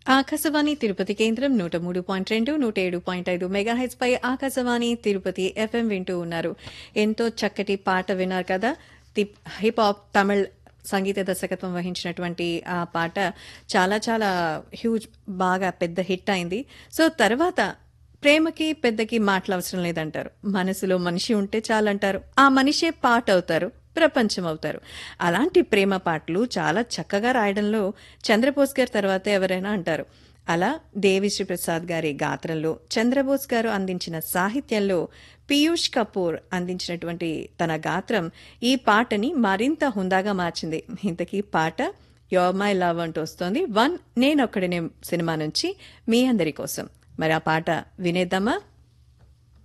ఆకాశవాణి తిరుపతి కేంద్రం నూట మూడు పాయింట్ రెండు నూట ఏడు పాయింట్ ఐదు మెగాహెచ్ పై ఆకాశవాణి తిరుపతి ఎఫ్ఎం వింటూ ఉన్నారు ఎంతో చక్కటి పాట విన్నారు కదా తి- హిప్ హాప్ తమిళ్ సంగీత దర్శకత్వం వహించినటువంటి ఆ పాట చాలా చాలా హ్యూజ్ బాగా పెద్ద హిట్ అయింది సో తర్వాత ప్రేమకి పెద్దకి మాటలు అవసరం లేదంటారు మనసులో మనిషి ఉంటే చాలంటారు ఆ మనిషే పాట అవుతారు ప్రపంచం అవుతారు అలాంటి ప్రేమ పాటలు చాలా చక్కగా రాయడంలో చంద్రబోస్ గారి తర్వాత ఎవరైనా అంటారు అలా దేవిశ్రీ ప్రసాద్ గారి గాత్రంలో చంద్రబోస్ గారు అందించిన సాహిత్యంలో పీయూష్ కపూర్ అందించినటువంటి తన గాత్రం ఈ పాటని మరింత హుందాగా మార్చింది ఇంతకీ పాట యోర్ మై లవ్ అంటూ వస్తోంది వన్ నేనొక్కడినే సినిమా నుంచి మీ అందరి కోసం మరి ఆ పాట వినేద్దామా